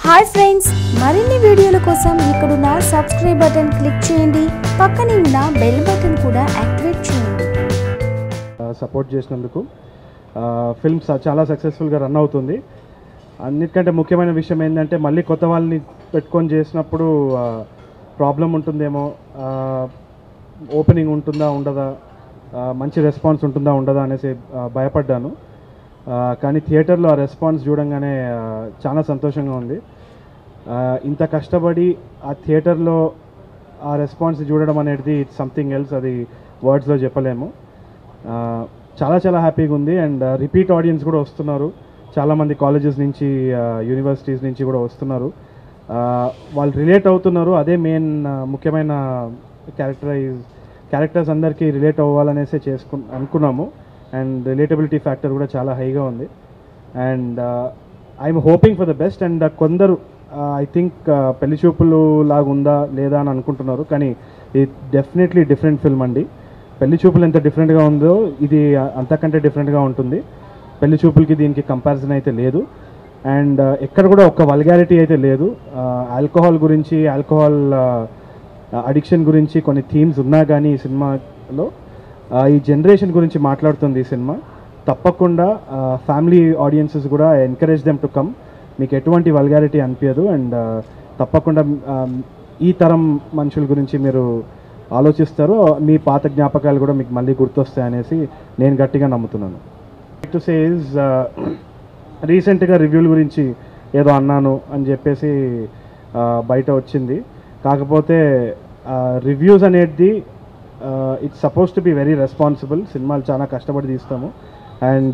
hi friends మరిన్ని వీడియోల కోసం ఇక్కడున్న సబ్స్క్రైబ్ బటన్ క్లిక్ చేయండి పక్కనే ఉన్న బెల్ బటన్ కూడా యాక్టివేట్ చేయండి సపోర్ట్ చేసినందుకు ఫిల్మ్ చాలా సక్సెస్ఫుల్గా రన్ అవుతుంది అన్నిటికంటే ముఖ్యమైన విషయం ఏంటంటే మళ్ళీ కొత్త వాళ్ళని పెట్టుకొని చేసినప్పుడు ప్రాబ్లం ఉంటుందేమో ఓపెనింగ్ ఉంటుందా ఉండదా ఆ, మంచి రెస్పాన్స్ ఉంటుందా ఉండదా అనేసి ఆ, భయపడ్డాను ఆ, కానీ థియేటర్లో ఆ రెస్పాన్స్ చూడంగానే ఆ, చాలా సంతోషంగా ఉంది ఆ, ఇంత కష్టపడి ఆ థియేటర్లో ఆ రెస్పాన్స్ చూడడం అనేది ఇట్స్ సంథింగ్ ఎల్స్ అది వర్డ్స్లో చెప్పలేము ఆ, చాలా చాలా హ్యాపీగా ఉంది అండ్ రిపీట్ ఆడియన్స్ కూడా వస్తున్నారు చాలామంది కాలేజెస్ నుంచి యూనివర్సిటీస్ నుంచి కూడా వస్తున్నారు ఆ, వాళ్ళు రిలేట్ అవుతున్నారు అదే మెయిన్ ముఖ్యమైన క్యారెక్టరైజ్ క్యారెక్టర్స్ అందరికీ రిలేట్ అవ్వాలనేసే చేసుకు అనుకున్నాము అండ్ రిలేటబిలిటీ ఫ్యాక్టర్ కూడా చాలా హైగా ఉంది and I'm hoping for the best and కొందరు ఐ థింక్ పెళ్లి చూపులు లాగా ఉందా లేదా అని అనుకుంటున్నారు కానీ ఇది డెఫినెట్లీ డిఫరెంట్ ఫిల్మ్ అండి పెళ్లి చూపులు ఎంత డిఫరెంట్గా ఉందో ఇది అంతకంటే డిఫరెంట్గా ఉంటుంది పెళ్లి చూపులకి దీనికి కంపారిజన్ అయితే లేదు అండ్ ఎక్కడ కూడా ఒక్క వల్గారిటీ అయితే లేదు ఆల్కహాల్ గురించి ఆల్కహాల్ అడిక్షన్ గురించి కొన్ని థీమ్స్ ఉన్నా కానీ ఈ సినిమాలో ఆ, ఈ జనరేషన్ గురించి మాట్లాడుతుంది ఈ సినిమా తప్పకుండా ఫ్యామిలీ ఆడియన్సెస్ కూడా ఎంకరేజ్ దెమ్ టు కమ్ మీకు ఎటువంటి వల్గారిటీ అనిపించదు అండ్ తప్పకుండా ఆ, ఈ తరం మనుషుల గురించి మీరు ఆలోచిస్తారు మీ పాత జ్ఞాపకాలు కూడా మీకు మళ్ళీ గుర్తొస్తాయి అనేసి నేను గట్టిగా నమ్ముతున్నాను టు సేజ్ రీసెంట్గా రివ్యూల గురించి ఏదో అన్నాను అని చెప్పేసి ఆ, బయట వచ్చింది కాకపోతే రివ్యూస్ అనేది it's suppose to be very responsible సినిమాలు చాలా కష్టపడి తీస్తాము అండ్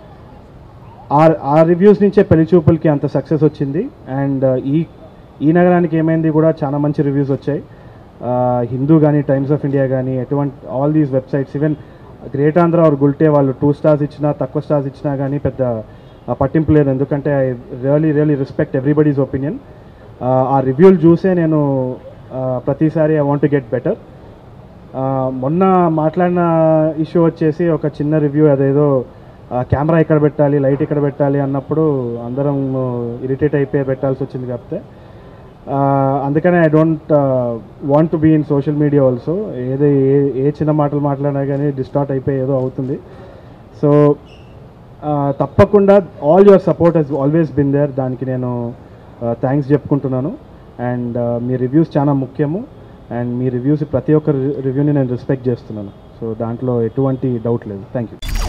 ఆ ఆ రివ్యూస్ నుంచే పెళ్లి చూపులకి అంత సక్సెస్ వచ్చింది అండ్ ఈ ఈ నగరానికి ఏమైంది కూడా చాలా మంచి రివ్యూస్ వచ్చాయి ఆ, హిందూ కానీ టైమ్స్ ఆఫ్ ఇండియా కానీ ఎటువంటి all these websites even great Andhra or Gulte వాళ్ళు టూ స్టార్స్ ఇచ్చినా తక్కువ స్టార్స్ ఇచ్చినా కానీ పెద్ద ఆ, పట్టింపు లేదు ఎందుకంటే I really really respect everybody's opinion ఆ రివ్యూలు చూసే నేను ఆ, ప్రతిసారి I want to get better మొన్న మాట్లాడిన ఇష్యూ వచ్చేసి ఒక చిన్న రివ్యూ అదేదో కెమెరా ఇక్కడ పెట్టాలి లైట్ ఇక్కడ పెట్టాలి అన్నప్పుడు అందరం ఇరిటేట్ అయిపోయి పెట్టాల్సి వచ్చింది కాకపోతే ఆ, అందుకనే I don't want to be in social media also ఏదో ఏ ఏ చిన్న మాటలు మాట్లాడినా కానీ డిస్టార్ట్ అయిపోయి ఏదో అవుతుంది సో తప్పకుండా all your support has always been there దానికి నేను థ్యాంక్స్ చెప్పుకుంటున్నాను అండ్ మీ రివ్యూస్ చాలా ముఖ్యము అండ్ మీ రివ్యూస్ ప్రతి ఒక్క రివ్యూని నేను రెస్పెక్ట్ చేస్తున్నాను సో దాంట్లో ఎటువంటి డౌట్ లేదు థ్యాంక్ యూ